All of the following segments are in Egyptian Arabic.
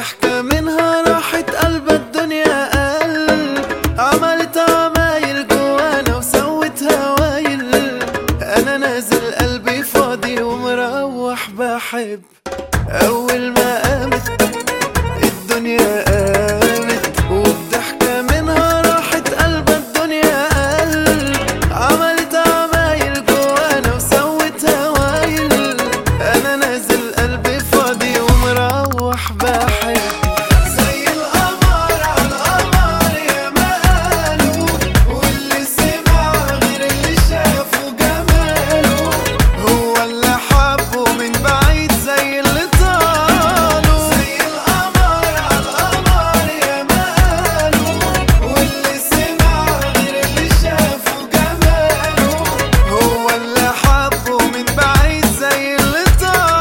ضحكة منها راحت قلب الدنيا قل عملت عمايل جوانا وسوت هوايل انا نازل قلبي فاضي ومروح بحب اول ما قامت الدنيا قامت وبضحكة منها راحت قلب الدنيا قل عملت عمايل جوانا وسوت هوايل انا نازل قلبي فاضي ومروح بحب زي القمر على القمر يا ما قالوا واللي سمع غير اللي شافه جماله هو اللي حبه من بعيد زي اللي طاله زي القمر على القمر يا ما قالوا واللي سمع غير اللي شافه جماله هو اللي حبه من بعيد زي اللي طاله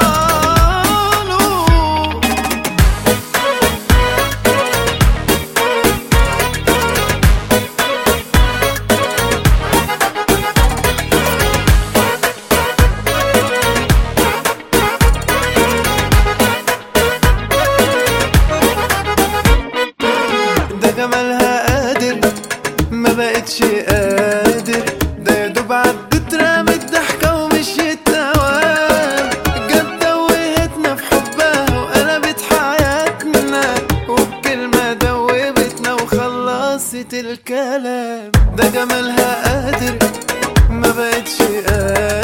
ده جمالها قادر ما بقتش قادر ده يا دوب عدت رامت ضحكة ومشيت اوام جت دوهتنا في حبها وقلبت حياتنا وبكلمة دوبتنا وخلصت الكلام ده جمالها قادر ما بقتش قادر